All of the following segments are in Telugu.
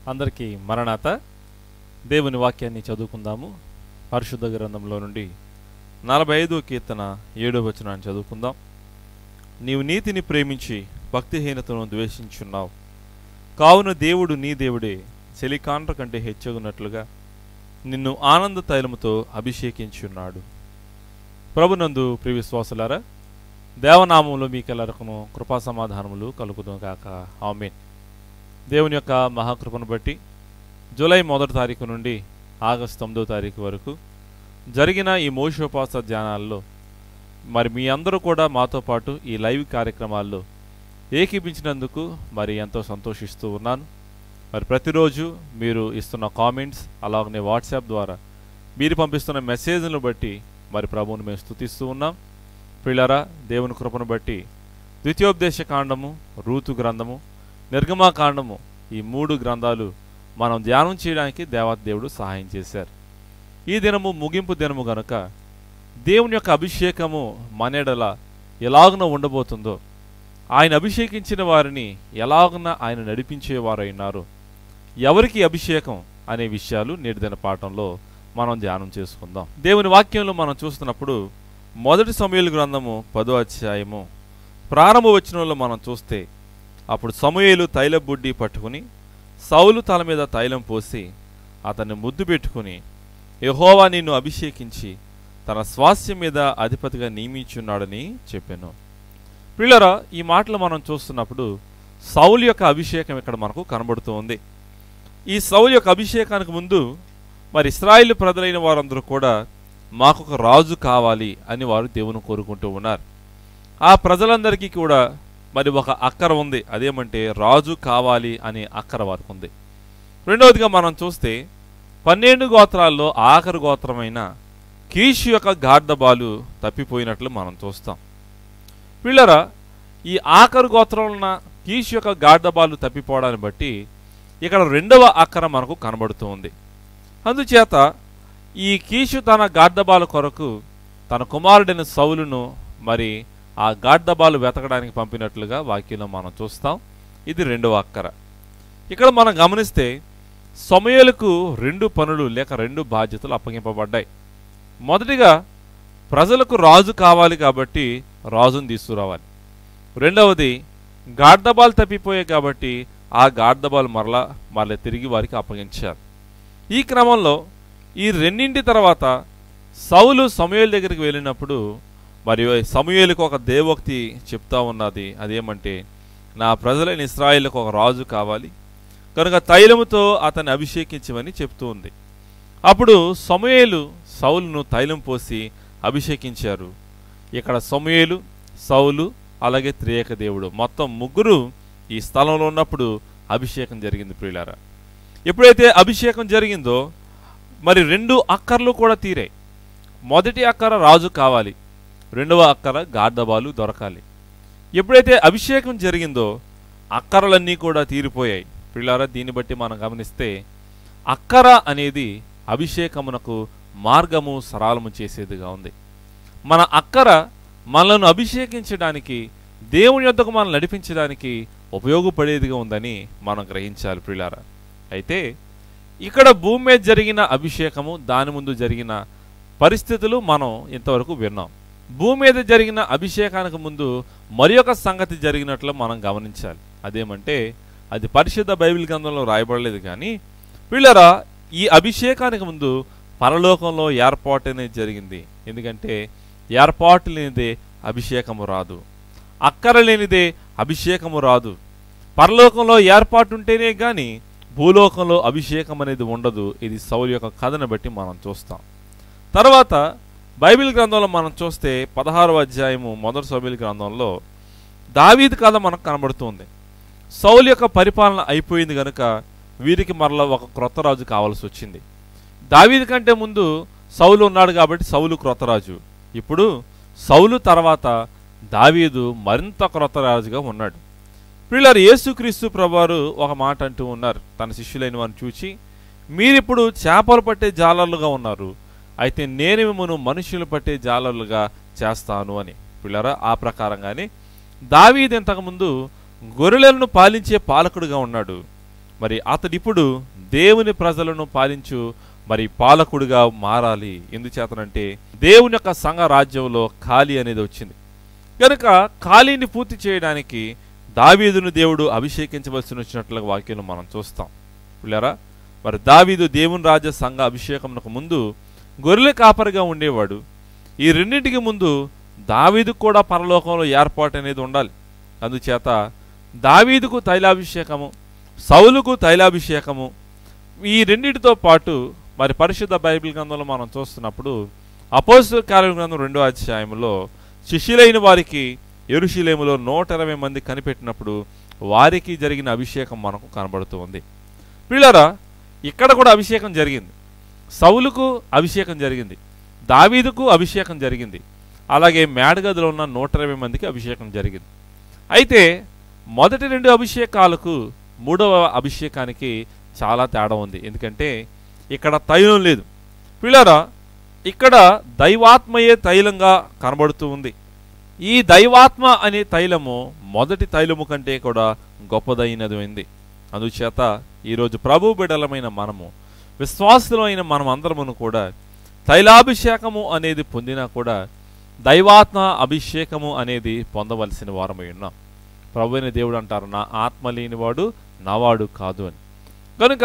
అందరికీ మరణాత దేవుని వాక్యాన్ని చదువుకుందాము పరిశుద్ధ గ్రంథంలో నుండి నలభై ఐదో కీర్తన ఏడో వచనాన్ని చదువుకుందాం నీవు నీతిని ప్రేమించి భక్తిహీనతను ద్వేషించున్నావు కావున దేవుడు నీ దేవుడే చెలికాండ్ర కంటే హెచ్చగున్నట్లుగా నిన్ను ఆనంద తైలముతో అభిషేకించున్నాడు ప్రభునందు ప్రియ విశ్వాసులారా దేవనామంలో మీకెల్లరకును కృపా సమాధానములు కలుగును గాక ఆమెన్ దేవుని యొక్క మహాకృపను బట్టి జూలై మొదటి తారీఖు నుండి ఆగస్టు తొమ్మిదో తారీఖు వరకు జరిగిన ఈ మోషోపాస ధ్యానాల్లో మరి మీ అందరూ కూడా మాతో పాటు ఈ లైవ్ కార్యక్రమాల్లో ఏకీపించినందుకు మరి ఎంతో సంతోషిస్తూ ఉన్నాను మరి ప్రతిరోజు మీరు ఇస్తున్న కామెంట్స్ అలాగనే వాట్సాప్ ద్వారా మీరు పంపిస్తున్న మెసేజ్లను బట్టి మరి ప్రభువుని మేము స్తుతిస్తూ ఉన్నాం పిల్లరా దేవుని కృపను బట్టి ద్వితీయోపదేశ కాండము రూతు గ్రంథము నిర్గమాకాండము ఈ మూడు గ్రంథాలు మనం ధ్యానం చేయడానికి దేవత దేవుడు సహాయం చేశారు ఈ దినము ముగింపు దినము గనుక దేవుని యొక్క అభిషేకము మనెడల ఎలాగున ఉండబోతుందో ఆయన అభిషేకించిన వారిని ఎలాగున ఆయన నడిపించేవారైనారు ఎవరికి అభిషేకం అనే విషయాలు నేటి దిన పాఠంలో మనం ధ్యానం చేసుకుందాం దేవుని వాక్యంలో మనం చూస్తున్నప్పుడు మొదటి సమయలు గ్రంథము పదో అధ్యాయము ప్రారంభ వచనంలో మనం చూస్తే అప్పుడు సమూయేలు తైల బుడ్డి పట్టుకుని సౌలు తల మీద తైలం పోసి అతన్ని ముద్దు పెట్టుకుని యెహోవా నిన్ను అభిషేకించి తన స్వాస్థ్యం మీద అధిపతిగా నియమించున్నాడని చెప్పాను పిల్లరా ఈ మాటలు మనం చూస్తున్నప్పుడు సౌలు యొక్క అభిషేకం ఇక్కడ మనకు కనబడుతూ ఉంది ఈ సౌలు యొక్క అభిషేకానికి ముందు మరి ఇస్రాయిల్ ప్రజలైన వారందరూ కూడా మాకు ఒక రాజు కావాలి అని వారు దేవుని కోరుకుంటూ ఉన్నారు ఆ ప్రజలందరికీ కూడా మరి ఒక అక్కర ఉంది అదేమంటే రాజు కావాలి అనే అక్కర వారికి ఉంది రెండవదిగా మనం చూస్తే పన్నెండు గోత్రాల్లో ఆఖరి గోత్రమైన కీషు యొక్క గార్ధబాలు తప్పిపోయినట్లు మనం చూస్తాం పిల్లరా ఈ ఆఖరు గోత్రంలో ఉన్న కీషు యొక్క గార్ధబాలు తప్పిపోవడాన్ని బట్టి ఇక్కడ రెండవ అక్కర మనకు కనబడుతూ ఉంది అందుచేత ఈ కీషు తన గార్ధబాల కొరకు తన కుమారుడైన సౌలును మరి ఆ గాడ్దబాలు వెతకడానికి పంపినట్లుగా వాక్యంలో మనం చూస్తాం ఇది రెండవ అక్కర ఇక్కడ మనం గమనిస్తే సమయలకు రెండు పనులు లేక రెండు బాధ్యతలు అప్పగింపబడ్డాయి మొదటిగా ప్రజలకు రాజు కావాలి కాబట్టి రాజును తీసుకురావాలి రెండవది గాడ్దబాలు తప్పిపోయాయి కాబట్టి ఆ గాడ్దబాలు మరలా మరలా తిరిగి వారికి అప్పగించారు ఈ క్రమంలో ఈ రెండింటి తర్వాత సౌలు సమయల దగ్గరికి వెళ్ళినప్పుడు మరియు సమూయేలుకు ఒక దేవోక్తి చెప్తా ఉన్నది అదేమంటే నా ప్రజలైన ఇస్రాయిల్కు ఒక రాజు కావాలి కనుక తైలముతో అతన్ని అభిషేకించమని చెప్తూ ఉంది అప్పుడు సమూయేలు సౌలును తైలం పోసి అభిషేకించారు ఇక్కడ సమూయేలు సౌలు అలాగే త్రియేక దేవుడు మొత్తం ముగ్గురు ఈ స్థలంలో ఉన్నప్పుడు అభిషేకం జరిగింది ప్రియులారా ఎప్పుడైతే అభిషేకం జరిగిందో మరి రెండు అక్కర్లు కూడా తీరాయి మొదటి అక్కర రాజు కావాలి రెండవ అక్కర గార్ధబాలు దొరకాలి ఎప్పుడైతే అభిషేకం జరిగిందో అక్కరలన్నీ కూడా తీరిపోయాయి పిల్లారా దీన్ని బట్టి మనం గమనిస్తే అక్కర అనేది అభిషేకమునకు మార్గము సరళము చేసేదిగా ఉంది మన అక్కర మనలను అభిషేకించడానికి దేవుని యొద్దకు మనల్ని నడిపించడానికి ఉపయోగపడేదిగా ఉందని మనం గ్రహించాలి ప్రిలారా అయితే ఇక్కడ భూమి మీద జరిగిన అభిషేకము దాని ముందు జరిగిన పరిస్థితులు మనం ఇంతవరకు విన్నాం భూమి మీద జరిగిన అభిషేకానికి ముందు మరి ఒక సంగతి జరిగినట్లు మనం గమనించాలి అదేమంటే అది పరిశుద్ధ బైబిల్ గ్రంథంలో రాయబడలేదు కానీ వీళ్ళరా ఈ అభిషేకానికి ముందు పరలోకంలో ఏర్పాటు అనేది జరిగింది ఎందుకంటే ఏర్పాటు లేనిదే అభిషేకము రాదు అక్కర లేనిదే అభిషేకము రాదు పరలోకంలో ఏర్పాటు ఉంటేనే కానీ భూలోకంలో అభిషేకం అనేది ఉండదు ఇది సౌలు యొక్క కథను బట్టి మనం చూస్తాం తర్వాత బైబిల్ గ్రంథంలో మనం చూస్తే పదహారవ అధ్యాయము మొదటి సభ్యుల గ్రంథంలో దావీద్ కథ మనకు కనబడుతుంది సౌలు యొక్క పరిపాలన అయిపోయింది కనుక వీరికి మరలా ఒక క్రొత్త రాజు కావాల్సి వచ్చింది దావీద్ కంటే ముందు సౌలు ఉన్నాడు కాబట్టి సౌలు క్రొత్త రాజు ఇప్పుడు సౌలు తర్వాత దావీదు మరింత క్రొత్త రాజుగా ఉన్నాడు పిల్లలు యేసుక్రీస్తు ప్రభువారు ఒక మాట అంటూ ఉన్నారు తన శిష్యులైన వారిని చూచి మీరిప్పుడు చేపలు పట్టే జాలర్లుగా ఉన్నారు అయితే నేను మిమ్మను మనుషులు పట్టే జాలర్లుగా చేస్తాను అని పిల్లరా ఆ ప్రకారంగానే దావీద్ ఇంతకుముందు గొర్రెలను పాలించే పాలకుడుగా ఉన్నాడు మరి అతడిప్పుడు దేవుని ప్రజలను పాలించు మరి పాలకుడిగా మారాలి ఎందుచేతనంటే దేవుని యొక్క సంఘ రాజ్యంలో ఖాళీ అనేది వచ్చింది కనుక ఖాళీని పూర్తి చేయడానికి దావీదును దేవుడు అభిషేకించవలసి వచ్చినట్లుగా వాక్యంలో మనం చూస్తాం పిల్లరా మరి దావీదు దేవుని రాజ్య సంఘ అభిషేకంకు ముందు గొర్రెల కాపరిగా ఉండేవాడు ఈ రెండింటికి ముందు దావీదు కూడా పరలోకంలో ఏర్పాటు అనేది ఉండాలి అందుచేత దావీదుకు తైలాభిషేకము సౌలుకు తైలాభిషేకము ఈ రెండింటితో పాటు మరి పరిశుద్ధ బైబిల్ గ్రంథంలో మనం చూస్తున్నప్పుడు అపోజిట్ కార్య గ్రంథం రెండో అధ్యాయంలో శిష్యులైన వారికి ఎరుషులేములో నూట ఇరవై మంది కనిపెట్టినప్పుడు వారికి జరిగిన అభిషేకం మనకు కనబడుతూ ఉంది పిల్లరా ఇక్కడ కూడా అభిషేకం జరిగింది సౌలుకు అభిషేకం జరిగింది దావీదుకు అభిషేకం జరిగింది అలాగే మేడగదిలో ఉన్న నూట ఇరవై మందికి అభిషేకం జరిగింది అయితే మొదటి రెండు అభిషేకాలకు మూడవ అభిషేకానికి చాలా తేడా ఉంది ఎందుకంటే ఇక్కడ తైలం లేదు పిల్లరా ఇక్కడ దైవాత్మయే తైలంగా కనబడుతూ ఉంది ఈ దైవాత్మ అనే తైలము మొదటి తైలము కంటే కూడా గొప్పదైనది అందుచేత ఈరోజు ప్రభు బిడలమైన మనము విశ్వాసులమైన మనం అందరమును కూడా తైలాభిషేకము అనేది పొందినా కూడా దైవాత్మ అభిషేకము అనేది పొందవలసిన వారమై ఉన్నాం ప్రభు అయిన దేవుడు అంటారు నా ఆత్మ లేనివాడు నావాడు కాదు అని కనుక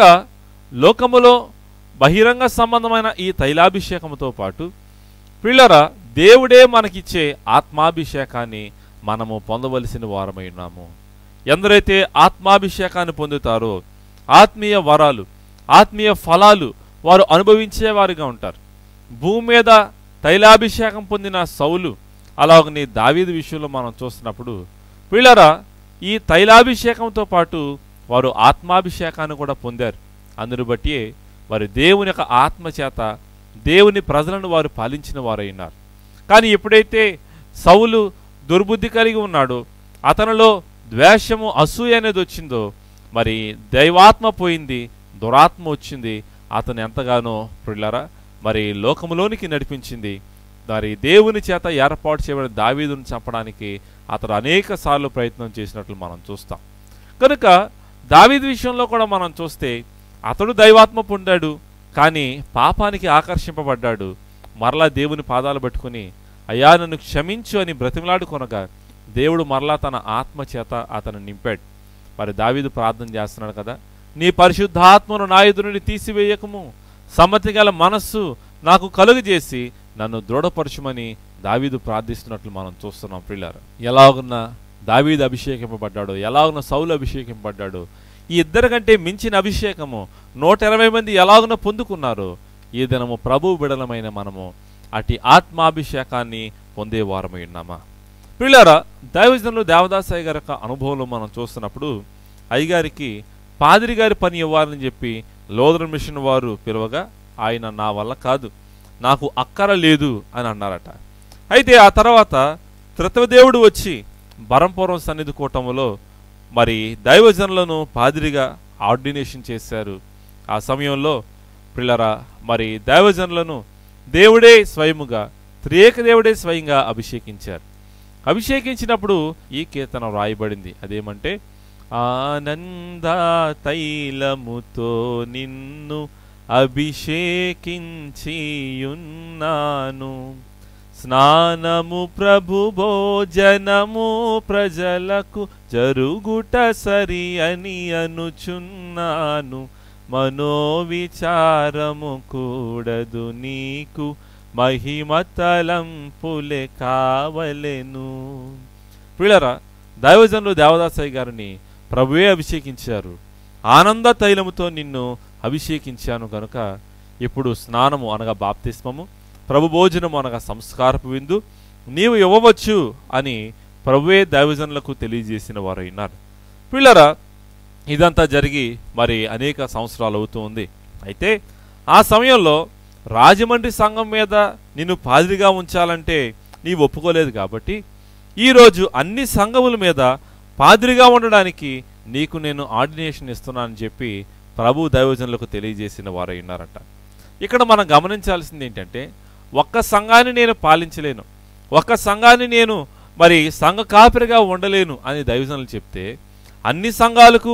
లోకములో బహిరంగ సంబంధమైన ఈ తైలాభిషేకముతో పాటు పిల్లర దేవుడే మనకిచ్చే ఆత్మాభిషేకాన్ని మనము పొందవలసిన వారమై ఉన్నాము ఎందరైతే ఆత్మాభిషేకాన్ని పొందుతారో ఆత్మీయ వరాలు ఆత్మీయ ఫలాలు వారు అనుభవించేవారుగా ఉంటారు భూమి మీద తైలాభిషేకం పొందిన సౌలు అలాగని దావీదు విషయంలో మనం చూస్తున్నప్పుడు వీళ్ళరా ఈ తైలాభిషేకంతో పాటు వారు ఆత్మాభిషేకాన్ని కూడా పొందారు అందును బట్టి వారి దేవుని యొక్క ఆత్మ చేత దేవుని ప్రజలను వారు పాలించిన వారైనారు కానీ ఎప్పుడైతే సౌలు దుర్బుద్ధి కలిగి ఉన్నాడో అతనిలో ద్వేషము అసూయ అనేది వచ్చిందో మరి దైవాత్మ పోయింది దురాత్మ వచ్చింది అతను ఎంతగానో పిల్లరా మరి లోకములోనికి నడిపించింది మరి దేవుని చేత ఏర్పాటు చేయబడిన దావీదును చంపడానికి అతడు అనేక సార్లు ప్రయత్నం చేసినట్లు మనం చూస్తాం కనుక దావీదు విషయంలో కూడా మనం చూస్తే అతడు దైవాత్మ పొందాడు కానీ పాపానికి ఆకర్షింపబడ్డాడు మరలా దేవుని పాదాలు పట్టుకుని అయ్యా నన్ను క్షమించు అని బ్రతిమలాడుకొనగా దేవుడు మరలా తన ఆత్మ చేత అతను నింపాడు మరి దావీదు ప్రార్థన చేస్తున్నాడు కదా నీ పరిశుద్ధాత్మను నా ఎదురు నుండి తీసివేయకము సమ్మతి గల మనస్సు నాకు కలుగజేసి నన్ను దృఢపరచుమని దావీదు ప్రార్థిస్తున్నట్లు మనం చూస్తున్నాం పిల్లలు ఎలాగున్న దావీదు అభిషేకింపబడ్డాడో ఎలాగున్న సౌలు అభిషేకింపబడ్డాడో ఈ ఇద్దరి కంటే మించిన అభిషేకము నూట ఇరవై మంది ఎలాగున పొందుకున్నారో ఈ దినము ప్రభు బిడలమైన మనము అటు ఆత్మాభిషేకాన్ని పొందేవారమై ఉన్నామా పిల్లరా దైవజనులు దేవదాసాయి గారి యొక్క అనుభవంలో మనం చూస్తున్నప్పుడు అయ్యగారికి పాదిరి గారి పని ఇవ్వాలని చెప్పి లోదర్ మిషన్ వారు పిలవగా ఆయన నా వల్ల కాదు నాకు అక్కర లేదు అని అన్నారట అయితే ఆ తర్వాత త్రితవదేవుడు వచ్చి బరంపురం సన్నిధి కూటములో మరి దైవజనులను పాదిరిగా ఆర్డినేషన్ చేశారు ఆ సమయంలో పిల్లరా మరి దైవజనులను దేవుడే స్వయముగా త్రియేక దేవుడే స్వయంగా అభిషేకించారు అభిషేకించినప్పుడు ఈ కీర్తన రాయబడింది అదేమంటే ఆనంద తైలముతో నిన్ను అభిషేకించియున్నాను స్నానము ప్రభు భోజనము ప్రజలకు జరుగుట సరి అని అనుచున్నాను మనోవిచారము కూడదు నీకు మహిమ తలంపులే కావలెను పిల్లరా దైవజనులు దేవదాసయ్య గారిని ప్రభువే అభిషేకించారు ఆనంద తైలముతో నిన్ను అభిషేకించాను కనుక ఇప్పుడు స్నానము అనగా బాప్తిస్మము ప్రభు భోజనము అనగా సంస్కారపు విందు నీవు ఇవ్వవచ్చు అని ప్రభువే దైవజనులకు తెలియజేసిన వారు అయినారు పిల్లరా ఇదంతా జరిగి మరి అనేక సంవత్సరాలు అవుతూ ఉంది అయితే ఆ సమయంలో రాజమండ్రి సంఘం మీద నిన్ను పాదిరిగా ఉంచాలంటే నీవు ఒప్పుకోలేదు కాబట్టి ఈరోజు అన్ని సంఘముల మీద పాదిరిగా ఉండడానికి నీకు నేను ఆర్డినేషన్ ఇస్తున్నానని చెప్పి ప్రభు దైవజనులకు తెలియజేసిన వారై ఉన్నారట ఇక్కడ మనం గమనించాల్సింది ఏంటంటే ఒక్క సంఘాన్ని నేను పాలించలేను ఒక్క సంఘాన్ని నేను మరి సంఘ కాపిరిగా ఉండలేను అని దైవజనులు చెప్తే అన్ని సంఘాలకు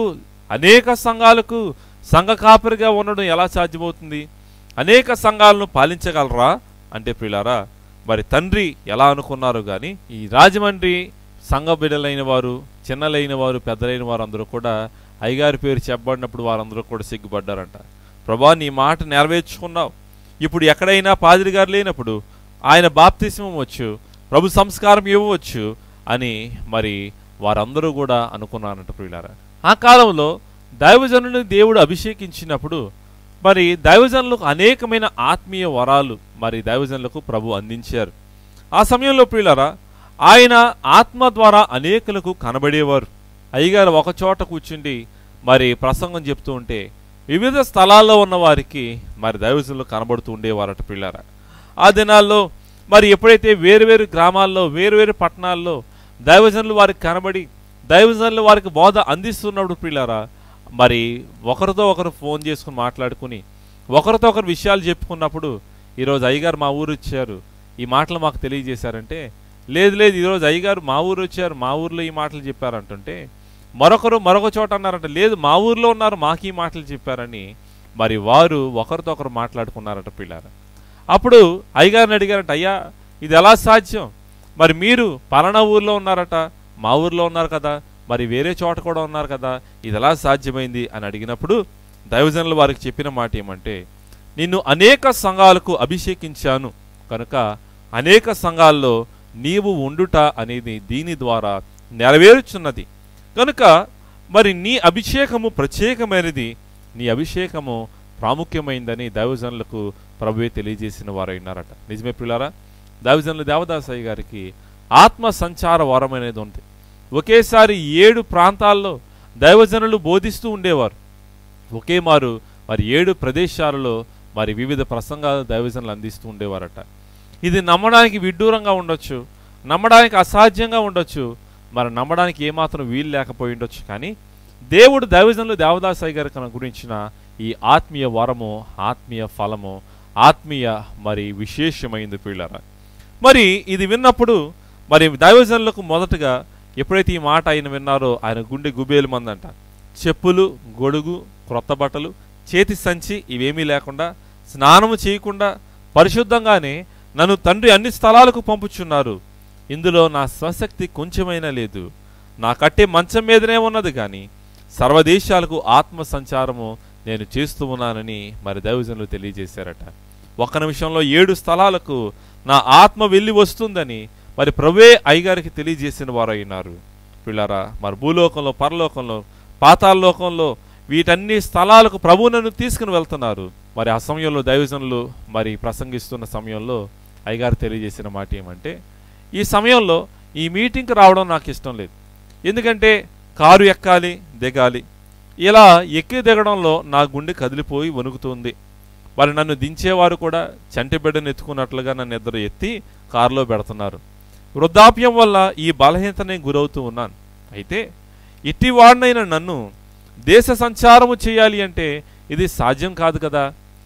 అనేక సంఘాలకు సంఘ కాపరిగా ఉండడం ఎలా సాధ్యమవుతుంది అనేక సంఘాలను పాలించగలరా అంటే ప్రియులారా మరి తండ్రి ఎలా అనుకున్నారు కానీ ఈ రాజమండ్రి సంఘ బిడ్డలైన వారు చిన్నలైన వారు పెద్దలైన వారు అందరూ కూడా అయ్యగారి పేరు చెప్పబడినప్పుడు వారందరూ కూడా సిగ్గుపడ్డారంట ప్రభా నీ మాట నెరవేర్చుకున్నావు ఇప్పుడు ఎక్కడైనా పాదిరి గారు లేనప్పుడు ఆయన బాప్తిస్మం ఇవ్వచ్చు ప్రభు సంస్కారం ఇవ్వవచ్చు అని మరి వారందరూ కూడా అనుకున్నారంట ప్రియులారా ఆ కాలంలో దైవజనుని దేవుడు అభిషేకించినప్పుడు మరి దైవజనులకు అనేకమైన ఆత్మీయ వరాలు మరి దైవజనులకు ప్రభు అందించారు ఆ సమయంలో ప్రియులారా ఆయన ఆత్మ ద్వారా అనేకులకు కనబడేవారు అయ్యగారు ఒక చోట కూర్చుండి మరి ప్రసంగం చెప్తూ ఉంటే వివిధ స్థలాల్లో ఉన్న వారికి మరి దైవజనులు కనబడుతూ ఉండేవారట పిల్లారా ఆ దినాల్లో మరి ఎప్పుడైతే వేరువేరు గ్రామాల్లో వేరువేరు పట్టణాల్లో దైవజనులు వారికి కనబడి దైవజనులు వారికి బోధ అందిస్తున్నప్పుడు పిల్లారా మరి ఒకరితో ఒకరు ఫోన్ చేసుకుని మాట్లాడుకుని ఒకరితో ఒకరు విషయాలు చెప్పుకున్నప్పుడు ఈరోజు అయ్యగారు మా ఊరు వచ్చారు ఈ మాటలు మాకు తెలియజేశారంటే లేదు లేదు ఈరోజు అయ్యగారు మా ఊరు వచ్చారు మా ఊర్లో ఈ మాటలు చెప్పారంటుంటే మరొకరు మరొక చోట అన్నారంట లేదు మా ఊర్లో ఉన్నారు మాకు ఈ మాటలు చెప్పారని మరి వారు ఒకరితో ఒకరు మాట్లాడుకున్నారట పిల్లారా అప్పుడు అయ్యగారిని అడిగారట అయ్యా ఇది ఎలా సాధ్యం మరి మీరు పలానా ఊర్లో ఉన్నారట మా ఊర్లో ఉన్నారు కదా మరి వేరే చోట కూడా ఉన్నారు కదా ఇది ఎలా సాధ్యమైంది అని అడిగినప్పుడు దైవజనులు వారికి చెప్పిన మాట ఏమంటే నిన్ను అనేక సంఘాలకు అభిషేకించాను కనుక అనేక సంఘాల్లో నీవు ఉండుట అనేది దీని ద్వారా నెరవేరుచున్నది కనుక మరి నీ అభిషేకము ప్రత్యేకమైనది నీ అభిషేకము ప్రాముఖ్యమైందని దైవజనులకు ప్రభువే తెలియజేసిన వారైనారట నిజమే పిల్లారా దైవజనులు దేవదాసయ్య గారికి ఆత్మ సంచార వరం అనేది ఉంది ఒకేసారి ఏడు ప్రాంతాల్లో దైవజనులు బోధిస్తూ ఉండేవారు ఒకే మారు మరి ఏడు ప్రదేశాలలో మరి వివిధ ప్రసంగాలు దైవజనులు అందిస్తూ ఉండేవారట ఇది నమ్మడానికి విడ్డూరంగా ఉండొచ్చు నమ్మడానికి అసాధ్యంగా ఉండొచ్చు మరి నమ్మడానికి ఏమాత్రం వీలు లేకపోయి ఉండొచ్చు కానీ దేవుడు దైవజనులు దేవదాసాయి గారి కన గురించిన ఈ ఆత్మీయ వరము ఆత్మీయ ఫలము ఆత్మీయ మరి విశేషమైంది పిల్లరా మరి ఇది విన్నప్పుడు మరి దైవజనులకు మొదటగా ఎప్పుడైతే ఈ మాట ఆయన విన్నారో ఆయన గుండె గుబేలు మందంట చెప్పులు గొడుగు క్రొత్త బట్టలు చేతి సంచి ఇవేమీ లేకుండా స్నానము చేయకుండా పరిశుద్ధంగానే నన్ను తండ్రి అన్ని స్థలాలకు పంపుచున్నారు ఇందులో నా స్వశక్తి కొంచెమైనా లేదు నా కట్టే మంచం మీదనే ఉన్నది కానీ సర్వదేశాలకు ఆత్మ సంచారము నేను చేస్తూ ఉన్నానని మరి దైవజనులు తెలియజేశారట ఒక్క నిమిషంలో ఏడు స్థలాలకు నా ఆత్మ వెళ్ళి వస్తుందని మరి ప్రభువే అయ్యగారికి తెలియజేసిన వారు అయినారు పిల్లరా మరి భూలోకంలో పరలోకంలో పాతాళలోకంలో వీటన్ని స్థలాలకు ప్రభు నన్ను తీసుకుని వెళ్తున్నారు మరి ఆ సమయంలో దైవజనులు మరి ప్రసంగిస్తున్న సమయంలో అయ్యగారు తెలియజేసిన మాట ఏమంటే ఈ సమయంలో ఈ మీటింగ్కి రావడం నాకు ఇష్టం లేదు ఎందుకంటే కారు ఎక్కాలి దిగాలి ఇలా ఎక్కి దిగడంలో నా గుండె కదిలిపోయి వణుకుతుంది మరి నన్ను దించేవారు కూడా చంటి బిడ్డను ఎత్తుకున్నట్లుగా నన్ను ఇద్దరు ఎత్తి కారులో పెడుతున్నారు వృద్ధాప్యం వల్ల ఈ బలహీనతనే గురవుతూ ఉన్నాను అయితే ఇట్టి వాడినైన నన్ను దేశ సంచారము చేయాలి అంటే ఇది సాధ్యం కాదు కదా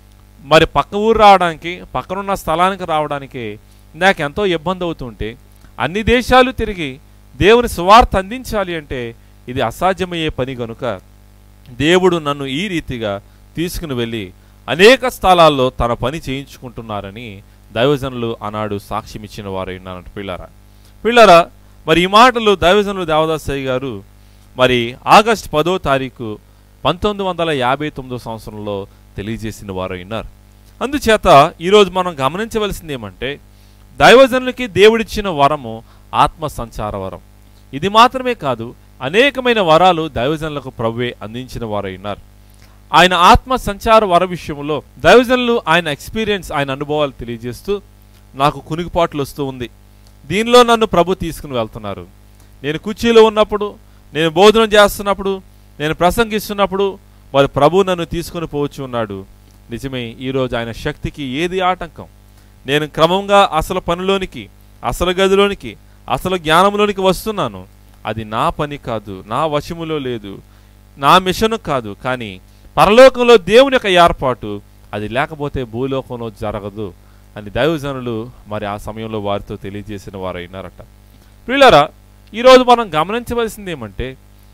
మరి పక్క ఊరు రావడానికి పక్కనున్న స్థలానికి రావడానికి నాకు ఎంతో ఇబ్బంది అవుతుంటే అన్ని దేశాలు తిరిగి దేవుని సువార్త అందించాలి అంటే ఇది అసాధ్యమయ్యే పని గనుక దేవుడు నన్ను ఈ రీతిగా తీసుకుని వెళ్ళి అనేక స్థలాల్లో తన పని చేయించుకుంటున్నారని దైవజనులు ఆనాడు సాక్ష్యం ఇచ్చిన వారు ఉన్నారంట పిల్లరా పిల్లరా మరి ఈ మాటలు దైవజనులు దేవదాసయ్య గారు మరి ఆగస్ట్ పదో తారీఖు పంతొమ్మిది వందల యాభై తొమ్మిదో సంవత్సరంలో తెలియజేసిన వారు ఉన్నారు అందుచేత ఈరోజు మనం గమనించవలసింది ఏమంటే దైవజనులకి దేవుడిచ్చిన వరము ఆత్మ సంచార వరం ఇది మాత్రమే కాదు అనేకమైన వరాలు దైవజనులకు ప్రభువే అందించిన వారు ఉన్నారు ఆయన ఆత్మ సంచార వర విషయంలో దైవజనులు ఆయన ఎక్స్పీరియన్స్ ఆయన అనుభవాలు తెలియజేస్తూ నాకు కునికిపాట్లు వస్తూ ఉంది దీనిలో నన్ను ప్రభు తీసుకుని వెళ్తున్నారు నేను కుర్చీలో ఉన్నప్పుడు నేను బోధన చేస్తున్నప్పుడు నేను ప్రసంగిస్తున్నప్పుడు మరి ప్రభు నన్ను తీసుకుని పోవచ్చు ఉన్నాడు నిజమే ఈరోజు ఆయన శక్తికి ఏది ఆటంకం నేను క్రమంగా అసలు పనిలోనికి అసలు గదిలోనికి అసలు జ్ఞానంలోనికి వస్తున్నాను అది నా పని కాదు నా వశములో లేదు నా మిషను కాదు కానీ పరలోకంలో దేవుని యొక్క ఏర్పాటు అది లేకపోతే భూలోకంలో జరగదు అని దైవజనులు మరి ఆ సమయంలో వారితో తెలియజేసిన వారు అయినారట ప్రియులరా ఈరోజు మనం గమనించవలసింది ఏమంటే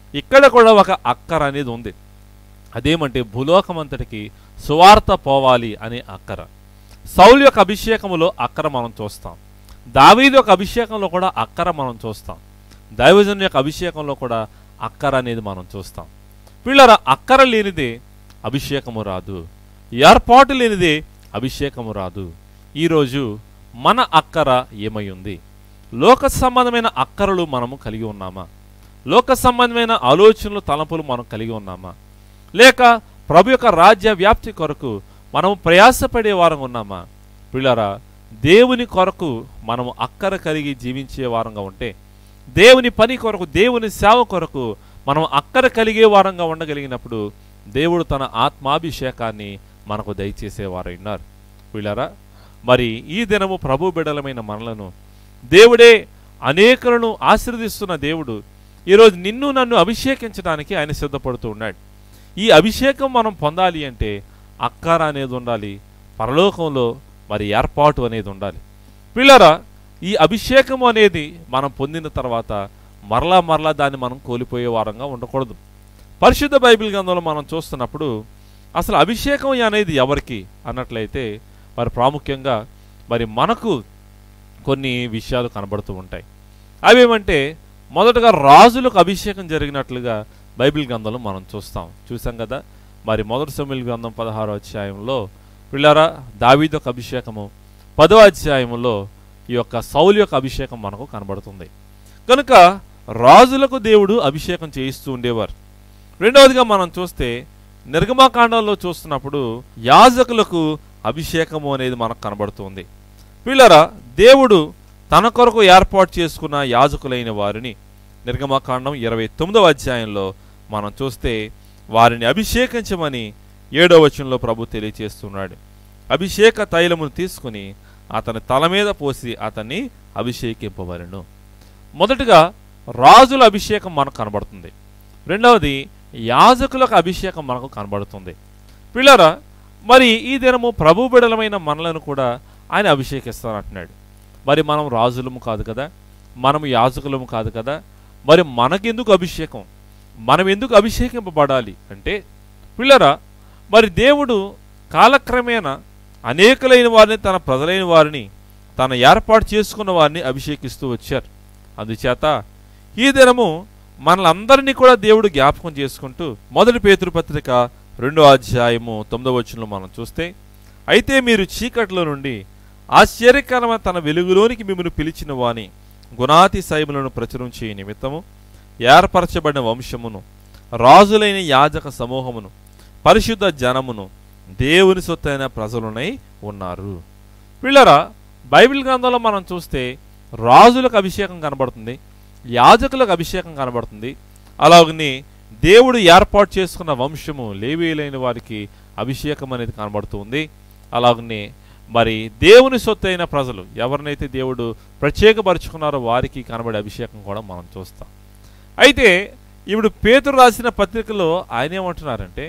ఇక్కడ కూడా ఒక అక్కర అనేది ఉంది అదేమంటే భూలోకమంతటికి సువార్త పోవాలి అనే అక్కర సౌలు యొక్క అభిషేకములో అక్కర మనం చూస్తాం దావీదు యొక్క అభిషేకంలో కూడా అక్కర మనం చూస్తాం దైవజన్ యొక్క అభిషేకంలో కూడా అక్కర అనేది మనం చూస్తాం పిల్లల అక్కర లేనిదే అభిషేకము రాదు ఏర్పాటు లేనిదే అభిషేకము రాదు ఈరోజు మన అక్కర ఏమై ఉంది లోక సంబంధమైన అక్కరలు మనము కలిగి ఉన్నామా లోక సంబంధమైన ఆలోచనలు తలంపులు మనం కలిగి ఉన్నామా లేక ప్రభు యొక్క రాజ్య వ్యాప్తి కొరకు మనము ప్రయాసపడే వారంగా ఉన్నామా పిల్లరా దేవుని కొరకు మనము అక్కర కలిగి జీవించే వారంగా ఉంటే దేవుని పని కొరకు దేవుని సేవ కొరకు మనం అక్కర కలిగే వారంగా ఉండగలిగినప్పుడు దేవుడు తన ఆత్మాభిషేకాన్ని మనకు దయచేసేవారు ఉన్నారు వీళ్ళారా మరి ఈ దినము ప్రభు బిడలమైన మనలను దేవుడే అనేకులను ఆశీర్వదిస్తున్న దేవుడు ఈరోజు నిన్ను నన్ను అభిషేకించడానికి ఆయన సిద్ధపడుతూ ఉన్నాడు ఈ అభిషేకం మనం పొందాలి అంటే అక్కర అనేది ఉండాలి పరలోకంలో మరి ఏర్పాటు అనేది ఉండాలి పిల్లరా ఈ అభిషేకం అనేది మనం పొందిన తర్వాత మరలా మరలా దాన్ని మనం కోల్పోయే వారంగా ఉండకూడదు పరిశుద్ధ బైబిల్ గ్రంథంలో మనం చూస్తున్నప్పుడు అసలు అభిషేకం అనేది ఎవరికి అన్నట్లయితే మరి ప్రాముఖ్యంగా మరి మనకు కొన్ని విషయాలు కనబడుతూ ఉంటాయి అవేమంటే మొదటగా రాజులకు అభిషేకం జరిగినట్లుగా బైబిల్ గ్రంథంలో మనం చూస్తాం చూసాం కదా మరి మొదటి సమీల గ్రంథం పదహారో అధ్యాయంలో పిల్లరా దావీదు యొక్క అభిషేకము పదో అధ్యాయంలో ఈ యొక్క సౌలు యొక్క అభిషేకం మనకు కనబడుతుంది కనుక రాజులకు దేవుడు అభిషేకం చేయిస్తూ ఉండేవారు రెండవదిగా మనం చూస్తే నిర్గమాకాండంలో చూస్తున్నప్పుడు యాజకులకు అభిషేకము అనేది మనకు కనబడుతుంది పిల్లరా దేవుడు తన కొరకు ఏర్పాటు చేసుకున్న యాజకులైన వారిని నిర్గమాకాండం ఇరవై తొమ్మిదవ అధ్యాయంలో మనం చూస్తే వారిని అభిషేకించమని ఏడవ వచనంలో ప్రభు తెలియచేస్తున్నాడు అభిషేక తైలమును తీసుకుని అతని తల మీద పోసి అతన్ని అభిషేకింపవలను మొదటగా రాజుల అభిషేకం మనకు కనబడుతుంది రెండవది యాజకులకు అభిషేకం మనకు కనబడుతుంది పిల్లరా మరి ఈ దినము ప్రభు బిడలమైన మనలను కూడా ఆయన అభిషేకిస్తానంటున్నాడు మరి మనం రాజులము కాదు కదా మనం యాజకులము కాదు కదా మరి మనకెందుకు అభిషేకం మనం ఎందుకు అభిషేకింపబడాలి అంటే పిల్లరా మరి దేవుడు కాలక్రమేణా అనేకులైన వారిని తన ప్రజలైన వారిని తన ఏర్పాటు చేసుకున్న వారిని అభిషేకిస్తూ వచ్చారు అందుచేత ఈ దినము మనలందరినీ కూడా దేవుడు జ్ఞాపకం చేసుకుంటూ మొదటి పేతృపత్రిక రెండో అధ్యాయము తొమ్మిదవ వచనంలో మనం చూస్తే అయితే మీరు చీకట్లో నుండి ఆశ్చర్యకరమైన తన వెలుగులోనికి మిమ్మల్ని పిలిచిన వాని గుణాతి సైములను ప్రచురం చేయ నిమిత్తము ఏర్పరచబడిన వంశమును రాజులైన యాజక సమూహమును పరిశుద్ధ జనమును దేవుని సొత్తైన ప్రజలునై ఉన్నారు పిల్లరా బైబిల్ గ్రంథంలో మనం చూస్తే రాజులకు అభిషేకం కనబడుతుంది యాజకులకు అభిషేకం కనబడుతుంది అలాగని దేవుడు ఏర్పాటు చేసుకున్న వంశము లేవీలైన వారికి అభిషేకం అనేది కనబడుతుంది అలాగనే మరి దేవుని సొత్తైన ప్రజలు ఎవరినైతే దేవుడు ప్రత్యేకపరుచుకున్నారో వారికి కనబడే అభిషేకం కూడా మనం చూస్తాం అయితే ఇప్పుడు పేతురు రాసిన పత్రికలో ఆయన ఏమంటున్నారంటే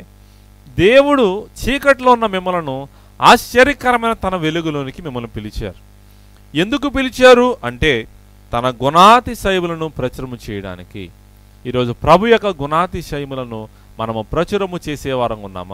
దేవుడు చీకట్లో ఉన్న మిమ్మలను ఆశ్చర్యకరమైన తన వెలుగులోనికి మిమ్మల్ని పిలిచారు ఎందుకు పిలిచారు అంటే తన గుణాతి శైవులను ప్రచురము చేయడానికి ఈరోజు ప్రభు యొక్క గుణాతి శైములను మనము ప్రచురము చేసేవారం ఉన్నామా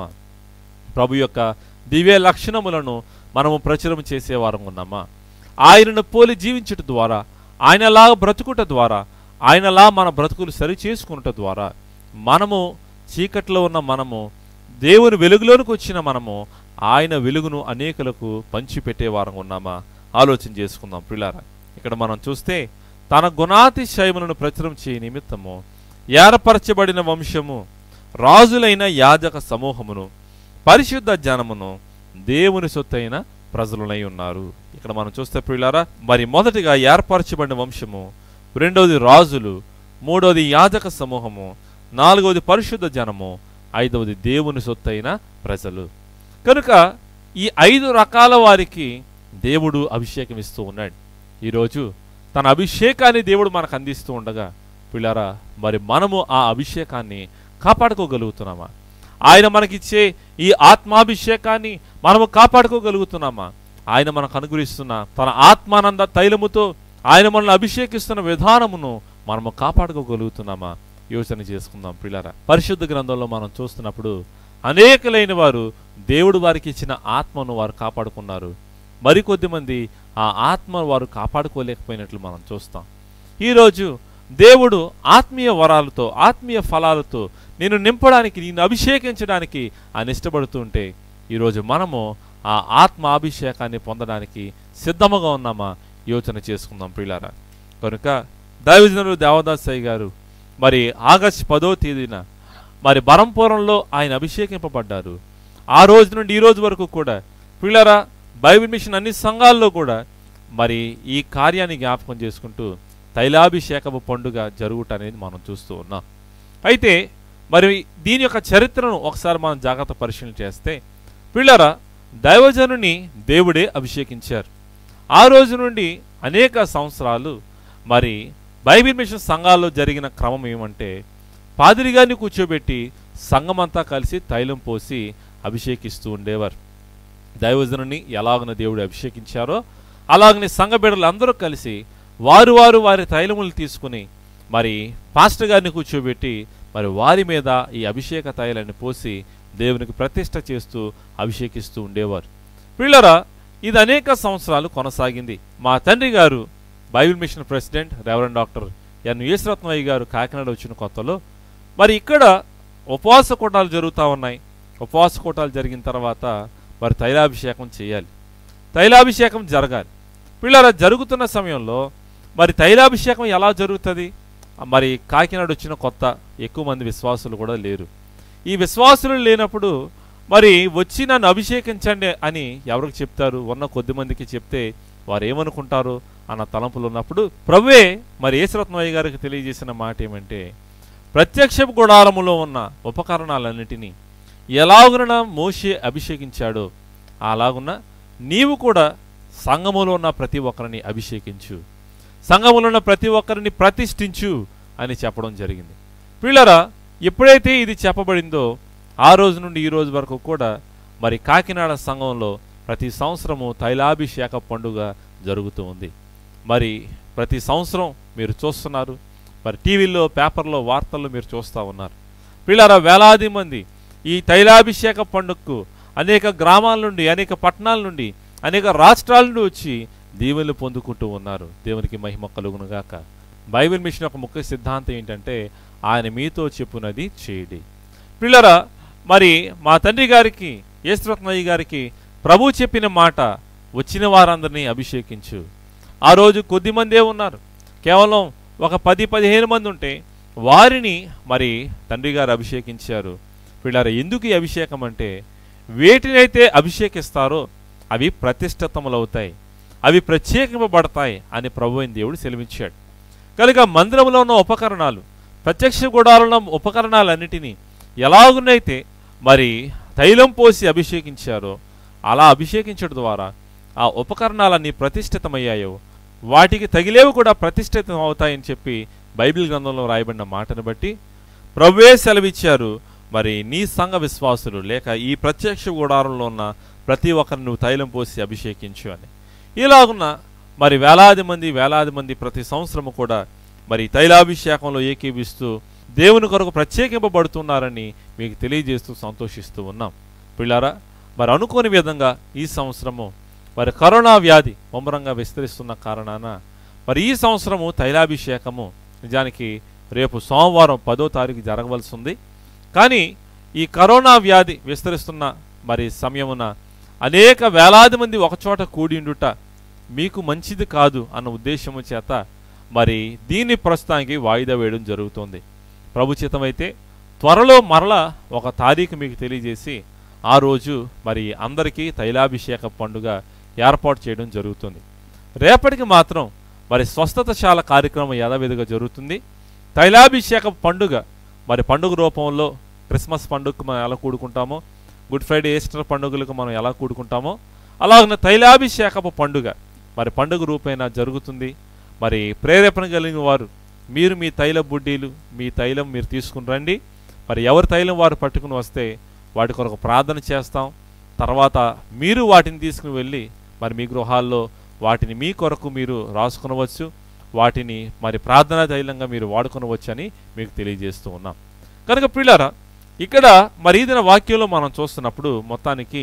ప్రభు యొక్క దివ్య లక్షణములను మనము ప్రచురం చేసేవారం ఉన్నామా ఆయనను పోలి జీవించుట ద్వారా ఆయనలా బ్రతుకుట ద్వారా ఆయనలా మన బ్రతుకులు సరి చేసుకున్నట ద్వారా మనము చీకట్లో ఉన్న మనము దేవుని వెలుగులోనికి వచ్చిన మనము ఆయన వెలుగును అనేకులకు పంచిపెట్టే వారం ఉన్నామా ఆలోచన చేసుకుందాం పిల్లారా ఇక్కడ మనం చూస్తే తన గుణాతిశయములను ప్రచురం చేయ నిమిత్తము ఏర్పరచబడిన వంశము రాజులైన యాజక సమూహమును పరిశుద్ధ జనమును దేవుని సొత్తైన ప్రజలునై ఉన్నారు ఇక్కడ మనం చూస్తే పిల్లారా మరి మొదటిగా ఏర్పరచబడిన వంశము రెండవది రాజులు మూడవది యాజక సమూహము నాలుగవది పరిశుద్ధ జనము ఐదవది దేవుని సొత్తైన ప్రజలు కనుక ఈ ఐదు రకాల వారికి దేవుడు అభిషేకం ఇస్తూ ఉన్నాడు ఈరోజు తన అభిషేకాన్ని దేవుడు మనకు అందిస్తూ ఉండగా పిల్లరా మరి మనము ఆ అభిషేకాన్ని కాపాడుకోగలుగుతున్నామా ఆయన మనకిచ్చే ఈ ఆత్మాభిషేకాన్ని మనము కాపాడుకోగలుగుతున్నామా ఆయన మనకు అనుగ్రహిస్తున్న తన ఆత్మానంద తైలముతో ఆయన మనల్ని అభిషేకిస్తున్న విధానమును మనము కాపాడుకోగలుగుతున్నామా యోచన చేసుకుందాం పిల్లరా పరిశుద్ధ గ్రంథంలో మనం చూస్తున్నప్పుడు అనేకులైన వారు దేవుడు వారికి ఇచ్చిన ఆత్మను వారు కాపాడుకున్నారు మరికొద్ది మంది ఆ ఆత్మ వారు కాపాడుకోలేకపోయినట్లు మనం చూస్తాం ఈరోజు దేవుడు ఆత్మీయ వరాలతో ఆత్మీయ ఫలాలతో నేను నింపడానికి నేను అభిషేకించడానికి ఆయన ఇష్టపడుతూ ఉంటే ఈరోజు మనము ఆ ఆత్మ అభిషేకాన్ని పొందడానికి సిద్ధముగా ఉన్నామా యోచన చేసుకుందాం ప్రియులారా కనుక దైవజనులు దేవదాసయ్య గారు మరి ఆగస్టు పదో తేదీన మరి బరంపురంలో ఆయన అభిషేకింపబడ్డారు ఆ రోజు నుండి ఈ రోజు వరకు కూడా పిల్లరా బైబిల్ మిషన్ అన్ని సంఘాల్లో కూడా మరి ఈ కార్యాన్ని జ్ఞాపకం చేసుకుంటూ తైలాభిషేకపు పండుగ జరుగుట అనేది మనం చూస్తూ ఉన్నాం అయితే మరి దీని యొక్క చరిత్రను ఒకసారి మనం జాగ్రత్త పరిశీలన చేస్తే పిల్లరా దైవజనుని దేవుడే అభిషేకించారు ఆ రోజు నుండి అనేక సంవత్సరాలు మరి బైబిల్ మిషన్ సంఘాల్లో జరిగిన క్రమం ఏమంటే పాదిరి గారిని కూర్చోబెట్టి సంఘమంతా కలిసి తైలం పోసి అభిషేకిస్తూ ఉండేవారు దైవజనుని ఎలాగన దేవుడు అభిషేకించారో అలాగనే సంఘ బిడ్డలు అందరూ కలిసి వారు వారు వారి తైలములు తీసుకుని మరి పాస్టర్ గారిని కూర్చోబెట్టి మరి వారి మీద ఈ అభిషేక తైలాన్ని పోసి దేవునికి ప్రతిష్ట చేస్తూ అభిషేకిస్తూ ఉండేవారు పిల్లరా ఇది అనేక సంవత్సరాలు కొనసాగింది మా తండ్రి గారు Bible mission president reverend doctor N Eswaratnayya గారు కాకినాడ వచ్చిన కొత్తలో మరి ఇక్కడ ఉపవాస కూటాలు జరుగుతూ ఉన్నాయి ఉపవాస కూటాలు జరిగిన తర్వాత మరి తైలాభిషేకం చేయాలి తైలాభిషేకం జరగాలి పిల్లల జరుగుతున్న సమయంలో మరి తైలాభిషేకం ఎలా జరుగుతుంది మరి కాకినాడ వచ్చిన కొత్త ఎక్కువ మంది విశ్వాసులు కూడా లేరు ఈ విశ్వాసులు లేనప్పుడు మరి వచ్చి నన్ను అభిషేకించండి అని ఎవరికి చెప్తారు ఉన్న కొద్ది మందికి చెప్తే వారు ఏమనుకుంటారు అన్న తలంపులు ఉన్నప్పుడు ప్రభువే మరి ఏసరత్నయ్య గారికి తెలియజేసిన మాట ఏమంటే ప్రత్యక్ష గుడారములో ఉన్న ఉపకరణాలన్నిటినీ ఎలాగున మోషే అభిషేకించాడో అలాగున్న నీవు కూడా సంఘములో ఉన్న ప్రతి ఒక్కరిని అభిషేకించు సంఘములో ఉన్న ప్రతి ఒక్కరిని ప్రతిష్ఠించు అని చెప్పడం జరిగింది పిల్లరా ఎప్పుడైతే ఇది చెప్పబడిందో ఆ రోజు నుండి ఈ రోజు వరకు కూడా మరి కాకినాడ సంఘంలో ప్రతి సంవత్సరము తైలాభిషేక పండుగ జరుగుతూ ఉంది మరి ప్రతి సంవత్సరం మీరు చూస్తున్నారు మరి టీవీలో పేపర్లో వార్తల్లో మీరు చూస్తూ ఉన్నారు పిల్లరా వేలాది మంది ఈ తైలాభిషేక పండుగకు అనేక గ్రామాల నుండి అనేక పట్టణాల నుండి అనేక రాష్ట్రాల నుండి వచ్చి దీవెనలు పొందుకుంటూ ఉన్నారు దేవునికి మహిమ కలుగునుగాక బైబిల్ మిషన్ యొక్క ముఖ్య సిద్ధాంతం ఏంటంటే ఆయన మీతో చెప్పునది చేయడి పిల్లరా మరి మా తండ్రి గారికి యేసురత్నయ్య గారికి ప్రభు చెప్పిన మాట వచ్చిన వారందరినీ అభిషేకించు ఆ రోజు కొద్ది మందే ఉన్నారు కేవలం ఒక పది పదిహేను మంది ఉంటే వారిని మరి తండ్రి గారు అభిషేకించారు పిల్లరా ఎందుకు ఈ అభిషేకం అంటే వేటినైతే అభిషేకిస్తారో అవి ప్రతిష్ఠితములవుతాయి అవి ప్రత్యేకింపబడతాయి అని ప్రభు అయిన దేవుడు సెలవించాడు కనుక మందిరంలో ఉన్న ఉపకరణాలు ప్రత్యక్ష గుడాలలో ఉన్న ఉపకరణాలన్నిటినీ ఎలాగునైతే మరి తైలం పోసి అభిషేకించారో అలా అభిషేకించడం ద్వారా ఆ ఉపకరణాలన్నీ ప్రతిష్ఠితమయ్యాయో వాటికి తగిలేవి కూడా ప్రతిష్ఠితం అవుతాయని చెప్పి బైబిల్ గ్రంథంలో రాయబడిన మాటను బట్టి ప్రభువే సెలవిచ్చారు మరి నీ సంఘ విశ్వాసులు లేక ఈ ప్రత్యక్ష గుడారంలో ఉన్న ప్రతి ఒక్కరిని నువ్వు తైలం పోసి అభిషేకించు అని ఇలాగున్న మరి వేలాది మంది వేలాది మంది ప్రతి సంవత్సరము కూడా మరి తైలాభిషేకంలో ఏకీభిస్తూ దేవుని కొరకు ప్రత్యేకింపబడుతున్నారని మీకు తెలియజేస్తూ సంతోషిస్తూ ఉన్నాం పిల్లారా మరి అనుకోని విధంగా ఈ సంవత్సరము మరి కరోనా వ్యాధి ముమ్మరంగా విస్తరిస్తున్న కారణాన మరి ఈ సంవత్సరము తైలాభిషేకము నిజానికి రేపు సోమవారం పదో తారీఖు జరగవలసి ఉంది కానీ ఈ కరోనా వ్యాధి విస్తరిస్తున్న మరి సమయమున అనేక వేలాది మంది ఒకచోట కూడిండుట మీకు మంచిది కాదు అన్న ఉద్దేశము చేత మరి దీన్ని ప్రస్తుతానికి వాయిదా వేయడం జరుగుతుంది ప్రభుచితమైతే త్వరలో మరలా ఒక తారీఖు మీకు తెలియజేసి ఆ రోజు మరి అందరికీ తైలాభిషేక పండుగ ఏర్పాటు చేయడం జరుగుతుంది రేపటికి మాత్రం మరి స్వస్థతశాల కార్యక్రమం యథావిధిగా జరుగుతుంది తైలాభిషేక పండుగ మరి పండుగ రూపంలో క్రిస్మస్ పండుగకు మనం ఎలా కూడుకుంటామో గుడ్ ఫ్రైడే ఈస్టర్ పండుగలకు మనం ఎలా కూడుకుంటామో అలాగే తైలాభిషేకపు పండుగ మరి పండుగ రూపేణ జరుగుతుంది మరి ప్రేరేపణ కలిగిన వారు మీరు మీ తైల బుడ్డీలు మీ తైలం మీరు తీసుకుని రండి మరి ఎవరి తైలం వారు పట్టుకుని వస్తే వాటి కొరకు ప్రార్థన చేస్తాం తర్వాత మీరు వాటిని తీసుకుని వెళ్ళి మరి మీ గృహాల్లో వాటిని మీ కొరకు మీరు రాసుకునవచ్చు వాటిని మరి ప్రార్థనా తైలంగా మీరు వాడుకొనవచ్చని మీకు తెలియజేస్తూ ఉన్నాం కనుక పిల్లరా ఇక్కడ మరి ఈ దిన వాక్యంలో మనం చూస్తున్నప్పుడు మొత్తానికి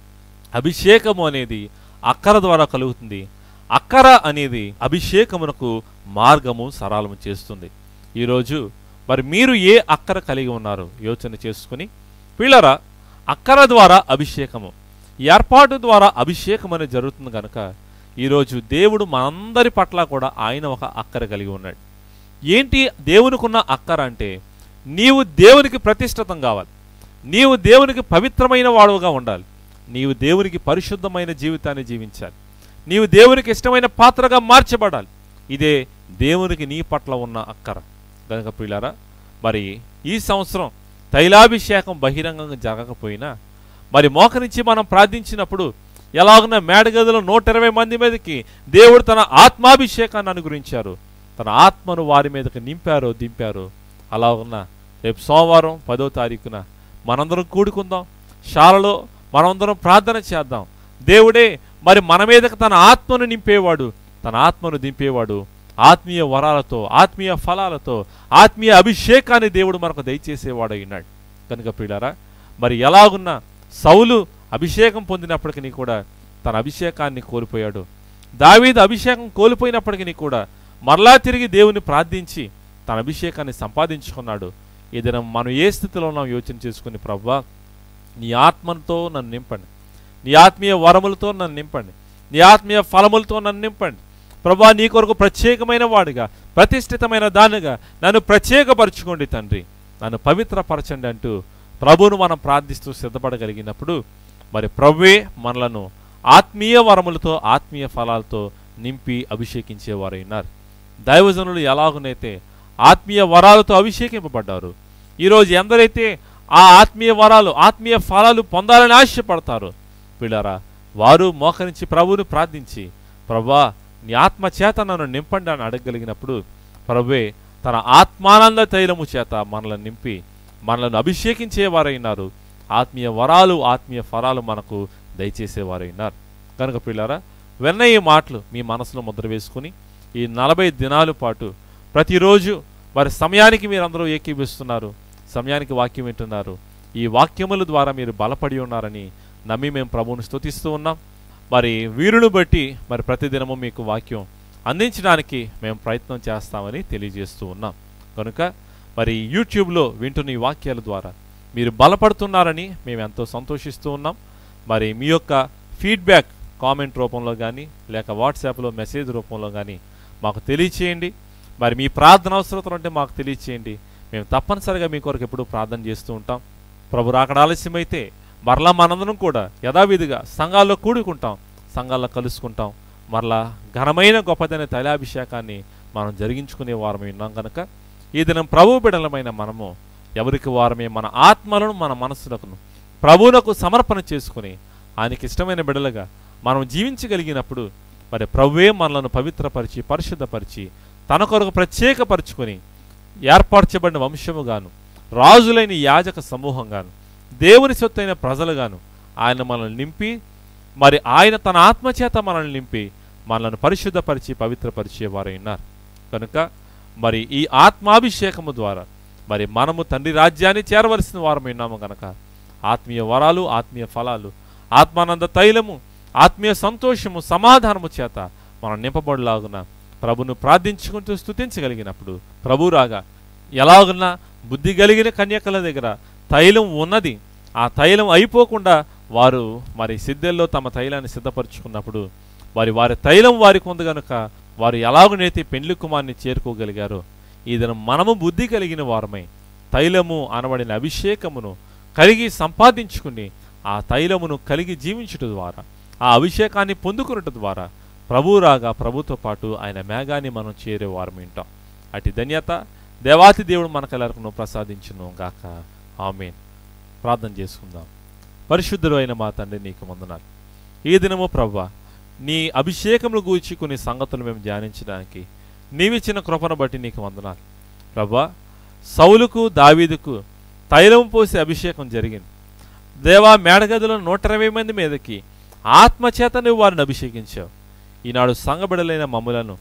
అభిషేకము అనేది అక్కర ద్వారా కలుగుతుంది అక్కర అనేది అభిషేకమునకు మార్గము సరళము చేస్తుంది ఈరోజు మరి మీరు ఏ అక్కర కలిగి ఉన్నారు యోచన చేసుకుని పిల్లరా అక్కర ద్వారా అభిషేకము ఏర్పాటు ద్వారా అభిషేకం అనేది జరుగుతుంది కనుక ఈరోజు దేవుడు మనందరి పట్ల కూడా ఆయన ఒక అక్కర కలిగి ఉన్నాడు ఏంటి దేవునికున్న అక్కర అంటే నీవు దేవునికి ప్రతిష్ఠితం కావాలి నీవు దేవునికి పవిత్రమైన వాడుగా ఉండాలి నీవు దేవునికి పరిశుద్ధమైన జీవితాన్ని జీవించాలి నీవు దేవునికి ఇష్టమైన పాత్రగా మార్చబడాలి ఇదే దేవునికి నీ పట్ల ఉన్న అక్కర కనుక పిల్లారా మరి ఈ సంవత్సరం తైలాభిషేకం బహిరంగంగా జరగకపోయినా మరి మోకరించి మనం ప్రార్థించినప్పుడు ఎలాగున్న మేడగదిలో నూట ఇరవై మంది మీదకి దేవుడు తన ఆత్మాభిషేకాన్ని అనుగురించారు తన ఆత్మను వారి మీదకి నింపారో దింపారో అలా ఉన్న రేపు సోమవారం పదో తారీఖున మనందరం కూడుకుందాం శాలలో మనమందరం ప్రార్థన చేద్దాం దేవుడే మరి మన మీదకి తన ఆత్మను నింపేవాడు తన ఆత్మను దింపేవాడు ఆత్మీయ వరాలతో ఆత్మీయ ఫలాలతో ఆత్మీయ అభిషేకాన్ని దేవుడు మనకు దయచేసేవాడు అయినాడు కనుక పిల్లారా మరి ఎలాగున్న సౌలు అభిషేకం పొందినప్పటికీ కూడా తన అభిషేకాన్ని కోల్పోయాడు దావీదు అభిషేకం కోల్పోయినప్పటికీ కూడా మరలా తిరిగి దేవుని ప్రార్థించి తన అభిషేకాన్ని సంపాదించుకున్నాడు ఈ దినం మనం ఏ స్థితిలో ఉన్నాం యోచన చేసుకుని ప్రవ్వా నీ ఆత్మతో నన్ను నింపండి నీ ఆత్మీయ వరములతో నన్ను నింపండి నీ ఆత్మీయ ఫలములతో నన్ను నింపండి ప్రభా నీ కొరకు ప్రత్యేకమైన వాడిగా ప్రతిష్ఠితమైన దానిగా నన్ను ప్రత్యేకపరచుకోండి తండ్రి నన్ను పవిత్రపరచండి అంటూ ప్రభువును మనం ప్రార్థిస్తూ సిద్ధపడగలిగినప్పుడు మరి ప్రభువే మనలను ఆత్మీయ వరములతో ఆత్మీయ ఫలాలతో నింపి అభిషేకించేవారైనారు దైవజనులు ఎలాగునైతే ఆత్మీయ వరాలతో అభిషేకింపబడ్డారు ఈరోజు ఎందరైతే ఆ ఆత్మీయ వరాలు ఆత్మీయ ఫలాలు పొందాలని ఆశపడతారు పిల్లరా వారు మోకరించి ప్రభువును ప్రార్థించి ప్రభా నీ ఆత్మ చేత నన్ను నింపండి అని అడగగలిగినప్పుడు ప్రభువే తన ఆత్మానంద తైలము చేత మనల్ని నింపి మనలను అభిషేకించేవారైనారు ఆత్మీయ వరాలు ఆత్మీయ ఫలాలు మనకు దయచేసేవారైనారు కనుక పిల్లారా వెన్న ఈ మాటలు మీ మనసులో ముద్ర వేసుకుని ఈ నలభై దినాల పాటు ప్రతిరోజు వారి సమయానికి మీరందరూ ఏకీభిస్తున్నారు సమయానికి వాక్యం వింటున్నారు ఈ వాక్యముల ద్వారా మీరు బలపడి ఉన్నారని నమ్మి మేము ప్రభువుని స్తుతిస్తూ ఉన్నాం మరి వీరును బట్టి మరి ప్రతిదినము మీకు వాక్యం అందించడానికి మేము ప్రయత్నం చేస్తామని తెలియజేస్తూ ఉన్నాం కనుక మరి యూట్యూబ్లో వింటున్న ఈ వాక్యాల ద్వారా మీరు బలపడుతున్నారని మేము ఎంతో సంతోషిస్తూ ఉన్నాం మరి మీ యొక్క ఫీడ్బ్యాక్ కామెంట్ రూపంలో కానీ లేక వాట్సాప్లో మెసేజ్ రూపంలో కానీ మాకు తెలియచేయండి మరి మీ ప్రార్థన అవసరతలు ఉంటే మాకు తెలియచేయండి మేము తప్పనిసరిగా మీ కొరకు ఎప్పుడూ ప్రార్థన చేస్తూ ఉంటాం ప్రభు రాకడ ఆలస్యమైతే మరలా మనందరం కూడా యథావిధిగా సంఘాల్లో కూడుకుంటాం సంఘాల్లో కలుసుకుంటాం మరలా ఘనమైన గొప్పదైన తైలాభిషేకాన్ని మనం జరిగించుకునే వారమై ఉన్నాం కనుక ఈ దినం ప్రభు బిడలమైన మనము ఎవరికి వారమే మన ఆత్మలను మన మనస్సులకు ప్రభువునకు సమర్పణ చేసుకుని ఆయనకి ఇష్టమైన బిడలుగా మనం జీవించగలిగినప్పుడు మరి ప్రభువే మనలను పవిత్రపరిచి పరిశుద్ధపరిచి తన కొరకు ప్రత్యేకపరుచుకొని ఏర్పరచబడిన వంశముగాను రాజులైన యాజక సమూహంగాను దేవుని సొత్తైన ప్రజలుగాను ఆయన మనల్ని నింపి మరి ఆయన తన ఆత్మచేత మనల్ని నింపి మనల్ని పరిశుద్ధపరిచి పవిత్రపరిచేవారై ఉన్నారు కనుక మరి ఈ ఆత్మాభిషేకము ద్వారా మరి మనము తండ్రి రాజ్యాన్ని చేరవలసిన వారమై ఉన్నాము గనక ఆత్మీయ వరాలు ఆత్మీయ ఫలాలు ఆత్మానంద తైలము ఆత్మీయ సంతోషము సమాధానము చేత మనం నింపబడిలాగున ప్రభును ప్రార్థించుకుంటూ స్తుతించగలిగినప్పుడు ప్రభు రాగా ఎలాగున్నా బుద్ధి కలిగిన కన్యకల దగ్గర తైలం ఉన్నది ఆ తైలం అయిపోకుండా వారు మరి సిద్ధెల్లో తమ తైలాన్ని సిద్ధపరచుకున్నప్పుడు వారి వారి తైలం వారికి ఉంది గనుక వారు ఎలాగునైతే పెండ్లి కుమార్ని చేరుకోగలిగారో ఈ దినం మనము బుద్ధి కలిగిన వారమై తైలము అనబడిన అభిషేకమును కలిగి సంపాదించుకుని ఆ తైలమును కలిగి జీవించుట ద్వారా ఆ అభిషేకాన్ని పొందుకున్నట ద్వారా ప్రభు రాగా ప్రభుతో పాటు ఆయన మేఘాన్ని మనం చేరే వారం వింటాం అటు ధన్యత దేవాతి దేవుడు మనకెల్లరికను ప్రసాదించును గాక ఆమెన్ ప్రార్థన చేసుకుందాం పరిశుద్ధుడు అయిన మా తండ్రి నీకు వందనాలు ఈ దినము ప్రవ్వా నీ అభిషేకములు గూర్చి కొన్ని సంగతులు మేము ధ్యానించడానికి నీవిచ్చిన కృపను బట్టి నీకు వందనాలు ప్రవ్వా సౌలుకు దావీదుకు తైలం పోసి అభిషేకం జరిగింది దేవా మేడగదిలో నూట ఇరవై మంది మీదకి ఆత్మచేత నువ్వు వారిని అభిషేకించావు ఈనాడు సంగబిడలైన మమ్ములను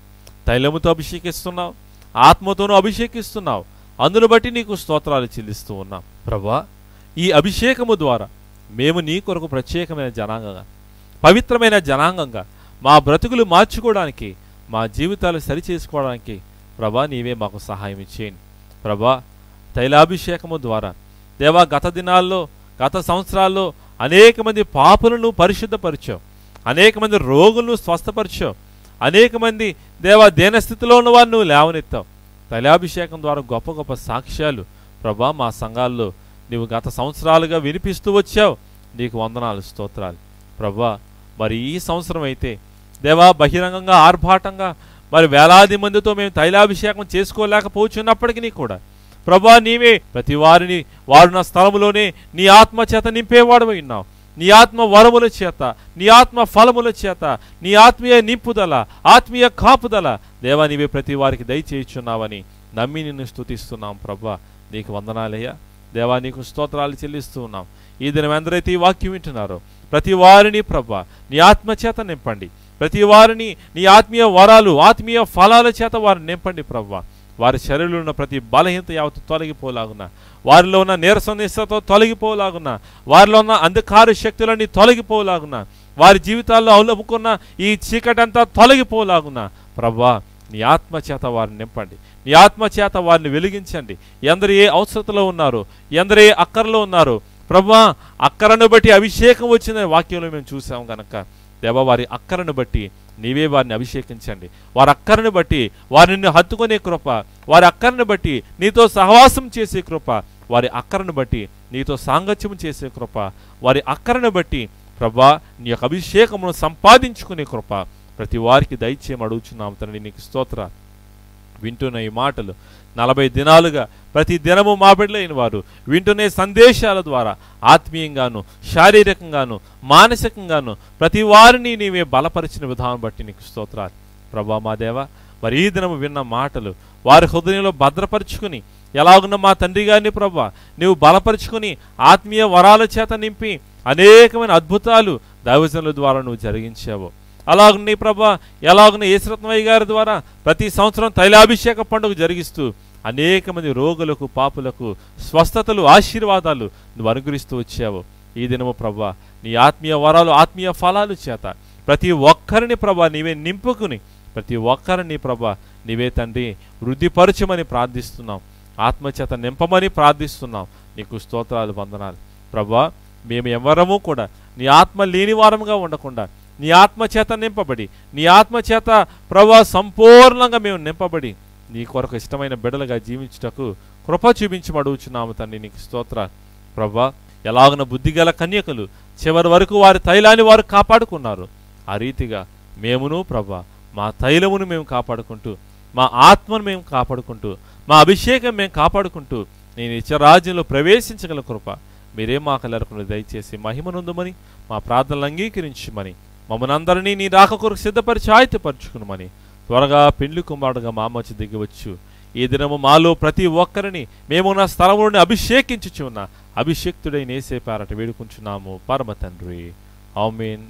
తైలముతో అభిషేకిస్తున్నావు ఆత్మతోనూ అభిషేకిస్తున్నావు అందును బట్టి నీకు స్తోత్రాలు చెల్లిస్తూ ఉన్నాం ప్రభా ఈ అభిషేకము ద్వారా మేము నీ కొరకు ప్రత్యేకమైన జనాంగంగా పవిత్రమైన జనాంగంగా మా బ్రతుకులు మార్చుకోవడానికి మా జీవితాలు సరిచేసుకోవడానికి ప్రభా నీవే మాకు సహాయం ఇచ్చేయండి ప్రభా తైలాభిషేకము ద్వారా దేవా గత దినాల్లో గత సంవత్సరాల్లో అనేక మంది పాపులను పరిశుద్ధపరిచావు అనేక మంది రోగులను స్వస్థపరిచావు అనేక మంది దేవా దేనస్థితిలో ఉన్న వారిని నువ్వు లేవనెత్తావు తైలాభిషేకం ద్వారా గొప్ప గొప్ప సాక్ష్యాలు ప్రభా మా సంఘాల్లో నీవు గత సంవత్సరాలుగా వినిపిస్తూ వచ్చావు నీకు వందనాలు స్తోత్రాలు ప్రభా మరి ఈ సంవత్సరం అయితే దేవా బహిరంగంగా ఆర్భాటంగా మరి వేలాది మందితో మేము తైలాభిషేకం చేసుకోలేకపోతున్నప్పటికీ కూడా ప్రభా నీవే ప్రతి వారిని వారున్న స్థలములోనే నీ ఆత్మ చేత నింపేవాడమై ఉన్నావు నీ ఆత్మ వరముల చేత నీ ఆత్మ ఫలముల చేత నీ ఆత్మీయ నింపుదల ఆత్మీయ కాపుదల దేవా నీవే ప్రతి వారికి దయచేయుచున్నావని నమ్మి నిన్ను స్తుతిస్తున్నాం ప్రభా నీకు వందనాలయ్యా దేవా నీకు స్తోత్రాలు చెల్లిస్తూ ఉన్నాం ఈ దినం ఎందరైతే ఈ వాక్యం వింటున్నారో ప్రతి వారిని ప్రభా నీ ఆత్మ చేత నింపండి ప్రతి వారిని నీ ఆత్మీయ వరాలు ఆత్మీయ ఫలాల చేత వారిని నింపండి ప్రభా వారి శరీరంలో ఉన్న ప్రతి బలహీనత యావత్తు తొలగిపోలాగున వారిలో ఉన్న నీరసనిస్తతో తొలగిపోలాగున వారిలో ఉన్న అంధకార శక్తులన్నీ తొలగిపోలాగున వారి జీవితాల్లో అవలముకున్న ఈ చీకటంతా తొలగిపోలాగున ప్రభా నీ ఆత్మ చేత వారిని నింపండి నీ ఆత్మ చేత వారిని వెలిగించండి ఎందరు ఏ అవసరతలో ఉన్నారు ఎందరు ఏ అక్కరలో ఉన్నారు ప్రభా అక్కరను బట్టి అభిషేకం వచ్చిందని వాక్యంలో మేము చూసాం గనక దేవ వారి అక్కరను బట్టి నీవే వారిని అభిషేకించండి వారి అక్కరను బట్టి వారిని హత్తుకునే కృప వారి అక్కరను బట్టి నీతో సహవాసం చేసే కృప వారి అక్కరను బట్టి నీతో సాంగత్యం చేసే కృప వారి అక్కరను బట్టి ప్రభా నీ యొక్క అభిషేకమును సంపాదించుకునే కృప ప్రతి వారికి దయచేయం అడుగుచున్నాము తండ్రి నీకు స్తోత్ర వింటున్న ఈ మాటలు నలభై దినాలుగా ప్రతి దినము మా బిడ్డలైన వారు వింటునే సందేశాల ద్వారా ఆత్మీయంగాను శారీరకంగాను మానసికంగాను ప్రతి వారిని నీవే బలపరిచిన విధానం బట్టి నీకు స్తోత్రాలు ప్రభా మా దేవ మరి ఈ దినము విన్న మాటలు వారి హృదయంలో భద్రపరుచుకుని ఎలాగున్న మా తండ్రి గారిని ప్రభా నీవు బలపరుచుకుని ఆత్మీయ వరాల చేత నింపి అనేకమైన అద్భుతాలు దైవజనుల ద్వారా నువ్వు జరిగించావు అలాగున్న ప్రభా ఎలాగున్న యేసరత్నయ్య గారి ద్వారా ప్రతి సంవత్సరం తైలాభిషేక పండుగ జరిగిస్తూ అనేక మంది రోగులకు పాపులకు స్వస్థతలు ఆశీర్వాదాలు నువ్వు అనుగ్రహిస్తూ వచ్చావు ఈ దినము ప్రభా నీ ఆత్మీయ వరాలు ఆత్మీయ ఫలాలు చేత ప్రతి ఒక్కరిని ప్రభా నీవే నింపుకుని ప్రతి ఒక్కరిని ప్రభా నీవే తండ్రి వృద్ధిపరచమని ప్రార్థిస్తున్నాం ఆత్మచేత నింపమని ప్రార్థిస్తున్నాం నీకు స్తోత్రాలు వందనాలు ప్రభా మేము ఎవరము కూడా నీ ఆత్మ లేని వారముగా ఉండకుండా నీ ఆత్మ చేత నింపబడి నీ ఆత్మ చేత ప్రభా సంపూర్ణంగా మేము నింపబడి నీ కొరకు ఇష్టమైన బిడలుగా జీవించుటకు కృప చూపించి అడుగుచున్నాము తండ్రి నీకు స్తోత్ర ప్రభా ఎలాగున బుద్ధిగల కన్యకలు చివరి వరకు వారి తైలాన్ని వారు కాపాడుకున్నారు ఆ రీతిగా మేమును ప్రభా మా తైలమును మేము కాపాడుకుంటూ మా ఆత్మను మేము కాపాడుకుంటూ మా అభిషేకం మేము కాపాడుకుంటూ నేను ఇచ్చరాజ్యంలో ప్రవేశించగల కృప మీరే మా కలరకును దయచేసి మహిమనుందమని మా ప్రార్థనలు అంగీకరించమని మమ్మల్ని అందరినీ నీ రాక కొరకు సిద్ధపరిచి ఆయుతపరచుకునమని త్వరగా పెండ్లి కుమారుడుగా మా మధ్య దిగవచ్చు ఈ దినము మాలో ప్రతి ఒక్కరిని మేమున్న స్థలముని అభిషేకించుచు ఉన్న అభిషేక్తుడై నేసే పేరట వేడుకుంటున్నాము పరమ తండ్రి ఆమెన్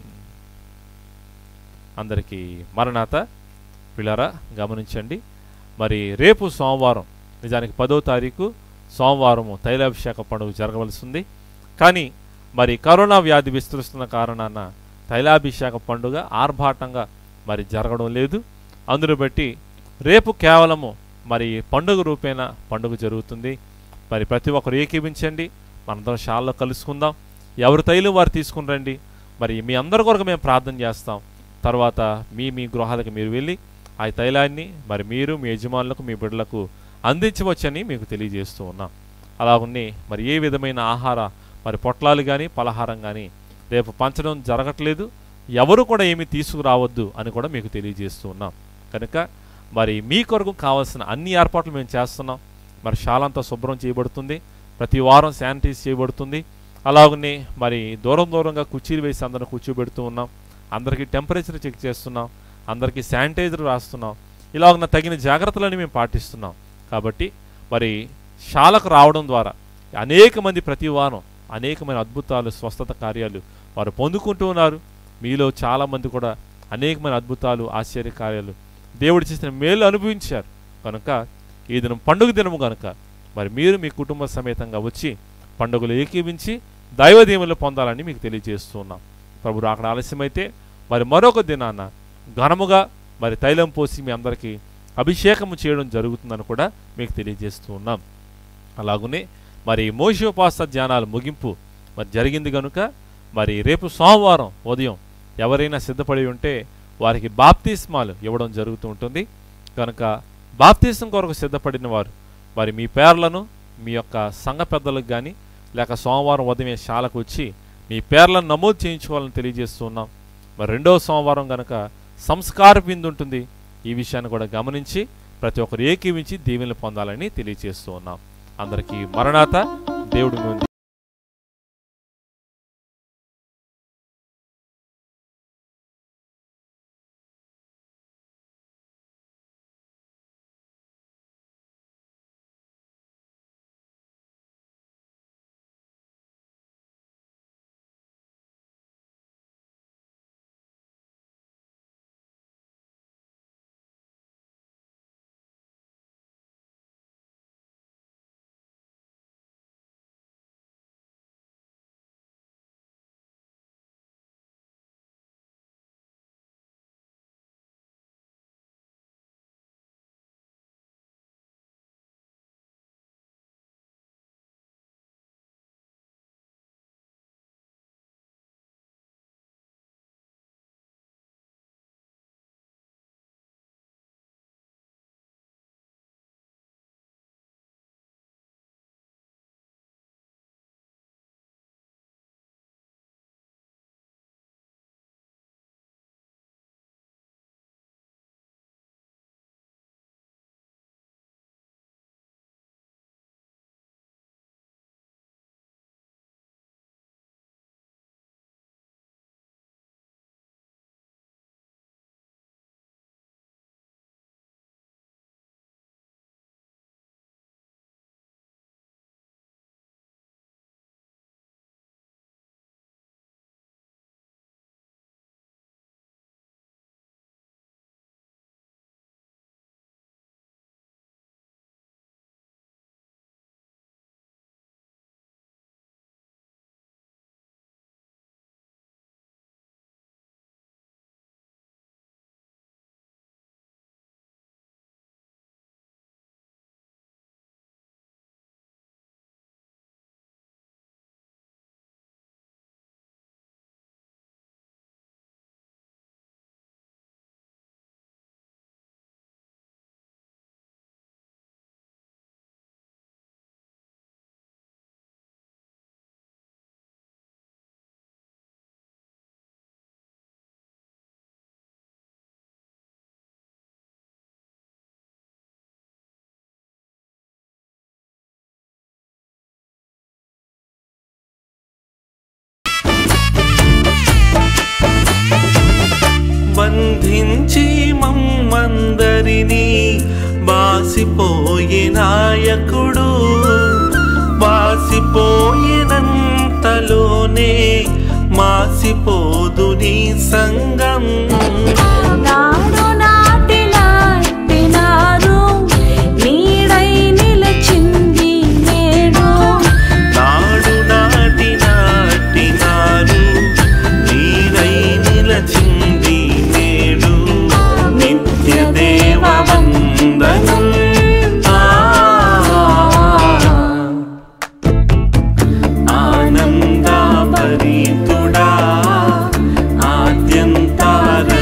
అందరికీ మరణాత పిల్లరా గమనించండి మరి రేపు సోమవారం నిజానికి పదో తారీఖు సోమవారము తైలాభిషేక పండుగ జరగవలసి ఉంది కానీ మరి కరోనా వ్యాధి విస్తరిస్తున్న కారణాన తైలాభిషేక పండుగ ఆర్భాటంగా మరి జరగడం లేదు అందును బట్టి రేపు కేవలము మరి పండుగ రూపేణ పండుగ జరుగుతుంది మరి ప్రతి ఒక్కరు ఏకీభించండి మనందరం షాల్లో కలుసుకుందాం ఎవరి తైలం వారు తీసుకుని రండి మరి మీ అందరి కొరకు మేము ప్రార్థన చేస్తాం తర్వాత మీ మీ గృహాలకు మీరు వెళ్ళి ఆ తైలాన్ని మరి మీరు మీ యజమానులకు మీ బిడ్డలకు అందించవచ్చని మీకు తెలియజేస్తూ ఉన్నాం అలాగున్ని మరి ఏ విధమైన ఆహార మరి పొట్లాలు కానీ పలహారం కానీ రేపు పంచడం జరగట్లేదు ఎవరు కూడా ఏమీ తీసుకురావద్దు అని కూడా మీకు తెలియజేస్తూ ఉన్నాం కనుక మరి మీ కొరకు కావాల్సిన అన్ని ఏర్పాట్లు మేము చేస్తున్నాం మరి శాలంతా శుభ్రం చేయబడుతుంది ప్రతి వారం శానిటైజ్ చేయబడుతుంది అలాగనే మరి దూరం దూరంగా కుర్చీలు వేసి అందరం కూర్చోబెడుతూ ఉన్నాం అందరికీ టెంపరేచర్ చెక్ చేస్తున్నాం అందరికీ శానిటైజర్ రాస్తున్నాం ఇలాగ తగిన జాగ్రత్తలని మేము పాటిస్తున్నాం కాబట్టి మరి శాలకు రావడం ద్వారా అనేక మంది ప్రతి వారం అనేకమైన అద్భుతాలు స్వస్థత కార్యాలు వారు పొందుకుంటూ ఉన్నారు మీలో చాలామంది కూడా అనేకమైన అద్భుతాలు ఆశ్చర్య కార్యాలు దేవుడు చేసిన మేలు అనుభవించారు కనుక ఈ దినం పండుగ దినము కనుక మరి మీరు మీ కుటుంబ సమేతంగా వచ్చి పండుగలు ఏకీవించి దైవ దీవెనలు పొందాలని మీకు తెలియజేస్తున్నాం ప్రభు అక్కడ ఆలస్యమైతే మరి మరొక దినాన ఘనముగా మరి తైలం పోసి మీ అందరికీ అభిషేకము చేయడం జరుగుతుందని కూడా మీకు తెలియజేస్తూ ఉన్నాం అలాగునే మరి మోషోపాస ధ్యానాల ముగింపు మరి జరిగింది కనుక మరి రేపు సోమవారం ఉదయం ఎవరైనా సిద్ధపడి ఉంటే వారికి బాప్తిస్మాలు ఇవ్వడం జరుగుతూ ఉంటుంది కనుక బాప్తిసం కొరకు సిద్ధపడిన వారు మరి మీ పేర్లను మీ యొక్క సంఘ పెద్దలకు కానీ లేక సోమవారం ఉదయం శాలకు వచ్చి మీ పేర్లను నమోదు చేయించుకోవాలని తెలియజేస్తున్నాం మరి రెండవ సోమవారం కనుక సంస్కార బిందు ఉంటుంది ఈ విషయాన్ని కూడా గమనించి ప్రతి ఒక్కరు ఏకీవించి దీవెనలు పొందాలని తెలియజేస్తూ ఉన్నాం అందరికీ మరణాత దేవుడి ముందు బంధించి మమ్మందరినీ బాసిపోయే నాయకుడు బాసిపోయినంతలోనే మాసిపోదు నీ సంగం నాడు నాటిన వినారు నీడై నిలచింది నేడు నాడు నాటి నాటినారు నీరై నిలచింది నేడు నిత్య దేవ వందనం ఆ ఆనంద భరితుడా ఆద్యంత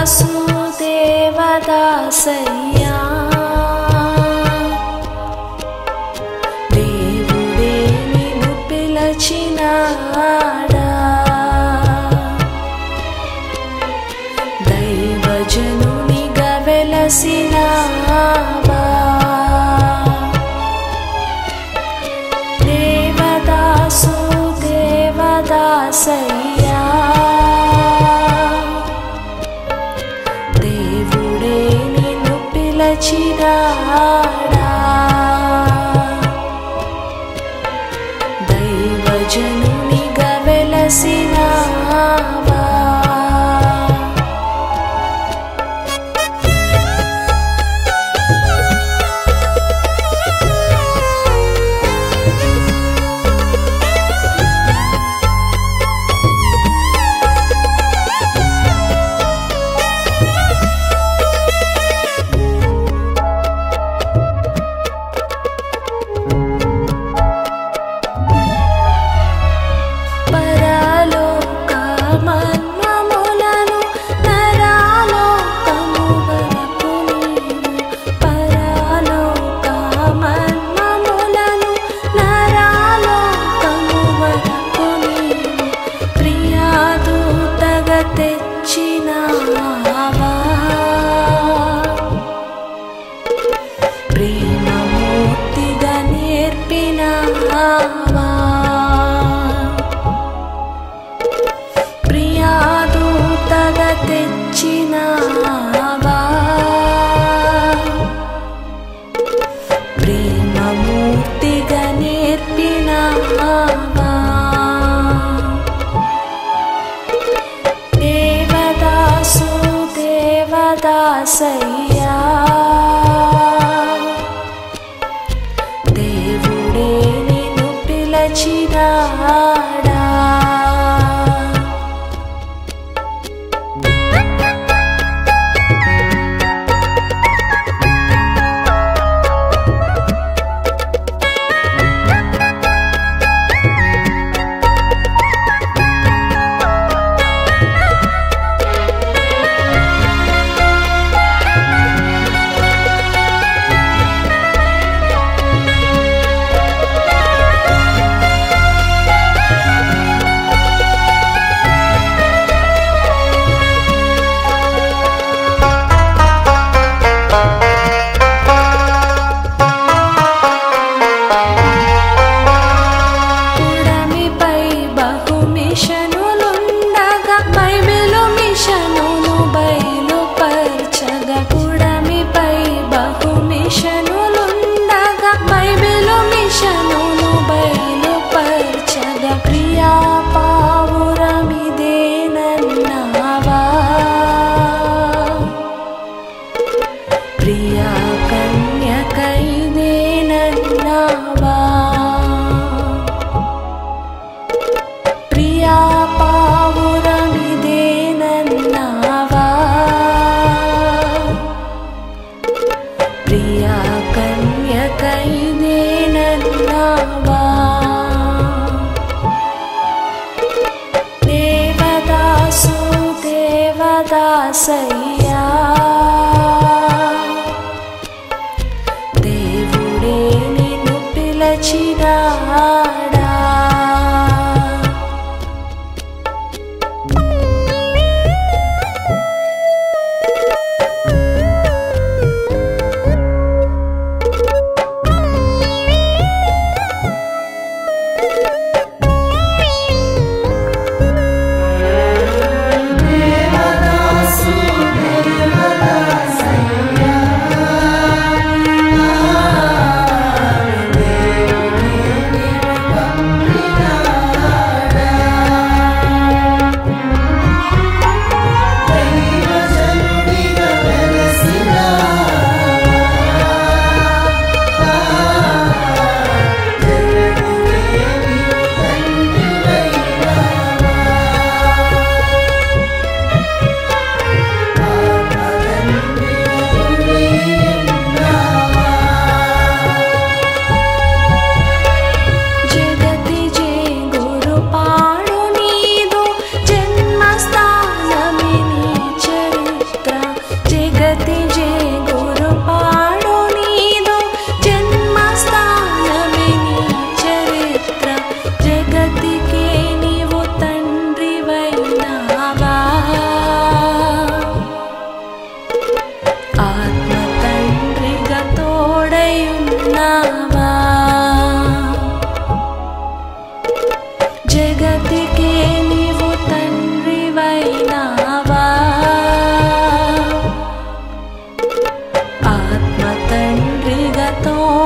దేవదాసు దేవదాసయ్యా దేవుడే నిన్ను పిలచినాడా దైవజనునిగా వెలసినావా దేవదాసు దేవదాసయ్యా దేవుడే నిన్ను పిలచినాడా దైవజనునిగా వెలసినావా పరలోక మన్మములను నరాలోకము వరకు నీవు పరలోక మన్మములను నరాలోకము వరకు నీవు ప్రియాదూతగా తెచ్చినావా ప్రేమమూర్తిగా నేర్పినావా ప్రియాదూతగా తెచ్చినావా ప్రేమమూర్తిగా నేర్పినావా దేవదాసు దేవదాసయ్యా దేవుడే నిన్ను పిలచినాడా పుడమిపై బహు మిషనులుండగా బైబిలు మిషనును బయలుపరచగా పుడమిపై బహు మిషనులుండగా బైబిలు మిషనును బయలుపరచగా ప్రియా పావురమిదేనన్నావా ప్రియా కన్యకైదేనన్నావా ప్రియా పావురమిదేనన్నావా ప్రియా కన్యకైదేనన్నావా దేవదాసు దేవదాసయ్యా దేవుడే నిన్ను పిలచినాడా నాతో